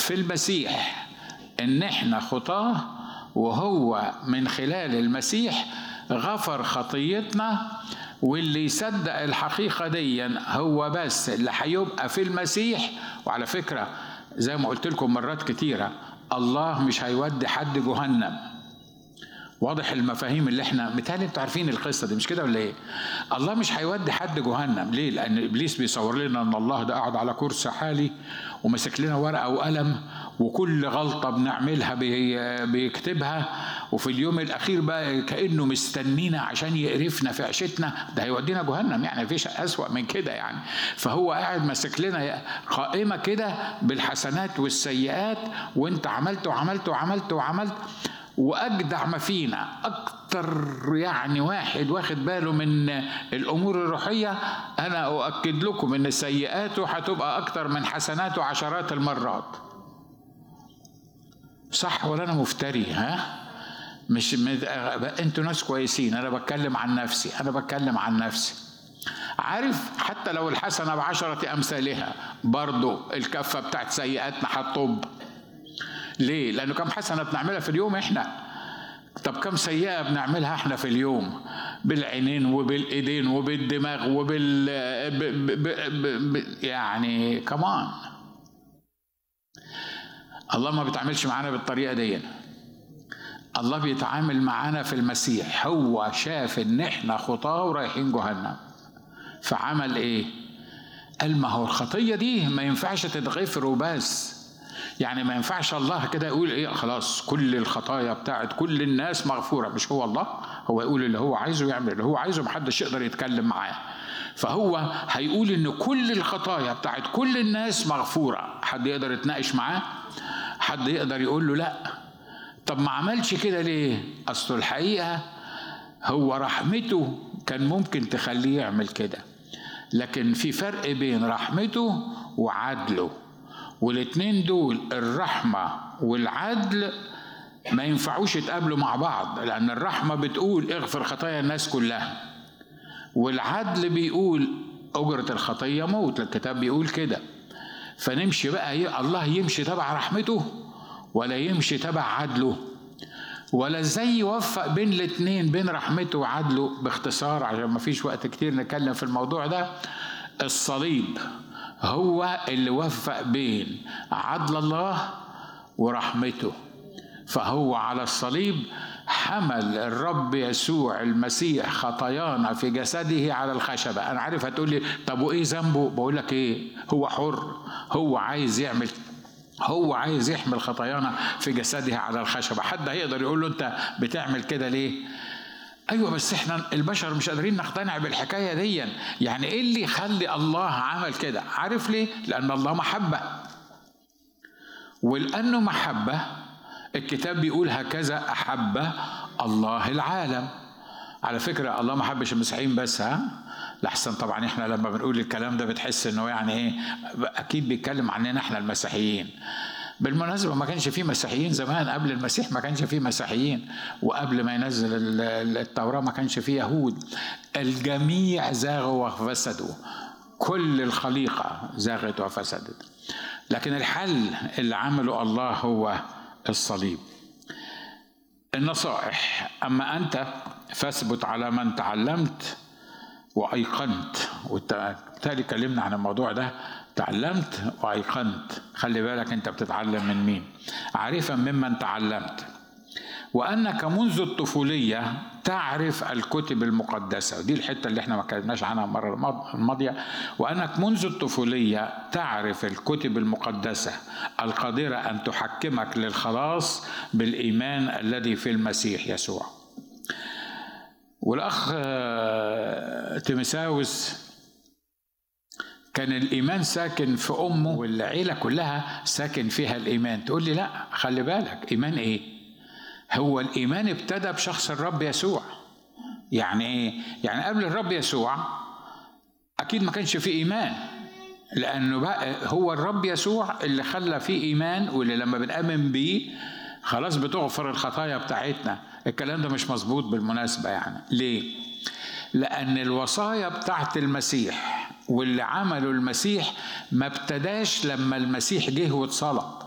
في المسيح ان احنا خطاه وهو من خلال المسيح غفر خطيتنا واللي يصدق الحقيقة دي هو بس اللي هيبقى في المسيح وعلى فكرة زي ما قلت لكم مرات كتيرة الله مش هيودي حد جهنم واضح المفاهيم اللي احنا متهيألي انتوا عارفين القصه دي مش كده ولا ايه؟ الله مش هيودي حد جهنم، ليه؟ لان ابليس بيصور لنا ان الله ده قاعد على كرسي حالي وماسك لنا ورقه وقلم وكل غلطه بنعملها بي بيكتبها وفي اليوم الاخير بقى كانه مستنينا عشان يقرفنا في عيشتنا ده هيودينا جهنم يعني مفيش اسوأ من كده يعني فهو قاعد ماسك لنا قائمه كده بالحسنات والسيئات وانت عملت وعملت وعملت وعملت واجدع ما فينا اكتر يعني واحد واخد باله من الامور الروحيه انا اؤكد لكم ان سيئاته هتبقى اكتر من حسناته عشرات المرات صح ولا انا مفتري ها مش مد... انتوا ناس كويسين انا بتكلم عن نفسي انا بتكلم عن نفسي عارف حتى لو الحسنه بعشره امثالها برضو الكفه بتاعت سيئاتنا هتطب ليه؟ لأنه كم حسنة بنعملها في اليوم إحنا طب كم سيئة بنعملها إحنا في اليوم بالعينين وبالإيدين وبالدماغ وبال ب... ب... ب... ب... يعني كمان الله ما بيتعاملش معانا بالطريقة دي الله بيتعامل معانا في المسيح هو شاف ان احنا خطاه ورايحين جهنم فعمل ايه قال ما هو الخطيه دي ما ينفعش تتغفر وبس يعني ما ينفعش الله كده يقول ايه خلاص كل الخطايا بتاعت كل الناس مغفوره مش هو الله هو يقول اللي هو عايزه يعمل اللي هو عايزه محدش يقدر يتكلم معاه فهو هيقول ان كل الخطايا بتاعت كل الناس مغفوره حد يقدر يتناقش معاه حد يقدر يقول له لا طب ما عملش كده ليه اصل الحقيقه هو رحمته كان ممكن تخليه يعمل كده لكن في فرق بين رحمته وعدله والاتنين دول الرحمة والعدل ما ينفعوش يتقابلوا مع بعض لأن الرحمة بتقول اغفر خطايا الناس كلها والعدل بيقول أجرة الخطية موت الكتاب بيقول كده فنمشي بقى الله يمشي تبع رحمته ولا يمشي تبع عدله ولا ازاي يوفق بين الاتنين بين رحمته وعدله باختصار عشان ما فيش وقت كتير نتكلم في الموضوع ده الصليب هو اللي وفق بين عدل الله ورحمته فهو على الصليب حمل الرب يسوع المسيح خطايانا في جسده على الخشبة أنا عارف هتقول لي طب وإيه ذنبه بقول لك إيه هو حر هو عايز يعمل هو عايز يحمل خطايانا في جسده على الخشبة حد هيقدر يقول له أنت بتعمل كده ليه ايوه بس احنا البشر مش قادرين نقتنع بالحكايه دي يعني ايه اللي يخلي الله عمل كده عارف ليه لان الله محبه ولانه محبه الكتاب بيقول هكذا احب الله العالم على فكره الله ما حبش المسيحيين بس ها لحسن طبعا احنا لما بنقول الكلام ده بتحس انه يعني ايه اكيد بيتكلم عننا احنا المسيحيين بالمناسبة ما كانش فيه مسيحيين زمان قبل المسيح ما كانش فيه مسيحيين وقبل ما ينزل التوراة ما كانش فيه يهود الجميع زاغوا وفسدوا كل الخليقة زاغت وفسدت لكن الحل اللي عمله الله هو الصليب النصائح أما أنت فاثبت على من تعلمت وأيقنت وبالتالي كلمنا عن الموضوع ده تعلمت وايقنت خلي بالك انت بتتعلم من مين عارفا ممن تعلمت وانك منذ الطفوليه تعرف الكتب المقدسه دي الحته اللي احنا ما اتكلمناش عنها المره الماضيه وانك منذ الطفوليه تعرف الكتب المقدسه القادره ان تحكمك للخلاص بالايمان الذي في المسيح يسوع والاخ تيمساوس كان الإيمان ساكن في أمه والعيلة كلها ساكن فيها الإيمان تقول لي لا خلي بالك إيمان إيه هو الإيمان ابتدى بشخص الرب يسوع يعني إيه يعني قبل الرب يسوع أكيد ما كانش فيه إيمان لأنه بقى هو الرب يسوع اللي خلى فيه إيمان واللي لما بنآمن بيه خلاص بتغفر الخطايا بتاعتنا الكلام ده مش مظبوط بالمناسبة يعني ليه لأن الوصايا بتاعت المسيح واللي عمله المسيح ما ابتداش لما المسيح جه واتصلب